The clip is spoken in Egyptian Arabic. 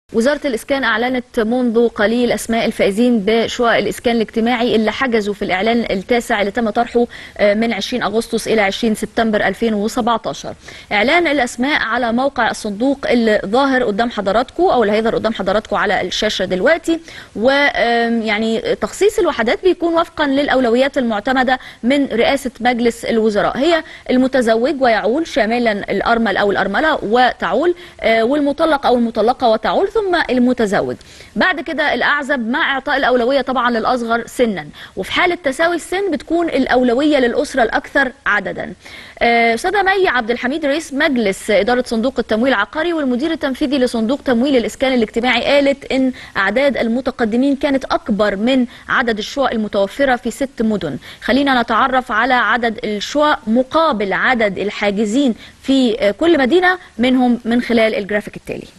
وزارة الإسكان أعلنت منذ قليل أسماء الفائزين بشقق الإسكان الاجتماعي اللي حجزوا في الإعلان التاسع اللي تم طرحه من 20 أغسطس إلى 20 سبتمبر 2017 إعلان الأسماء على موقع الصندوق اللي ظاهر قدام حضراتكم أو اللي هيظهر قدام حضراتكم على الشاشة دلوقتي ويعني تخصيص الوحدات بيكون وفقا للأولويات المعتمدة من رئاسة مجلس الوزراء هي المتزوج ويعول شاملا الأرمل أو الأرملة وتعول والمطلق أو المطلقة وتعول ثم المتزوج بعد كده الأعزب مع إعطاء الأولوية طبعا للأصغر سنا وفي حالة تساوي السن بتكون الأولوية للأسرة الأكثر عددا أستاذة مي عبد الحميد رئيس مجلس إدارة صندوق التمويل العقاري والمدير التنفيذي لصندوق تمويل الإسكان الاجتماعي قالت إن أعداد المتقدمين كانت أكبر من عدد الشقق المتوفرة في ست مدن خلينا نتعرف على عدد الشقق مقابل عدد الحاجزين في كل مدينة منهم من خلال الجرافيك التالي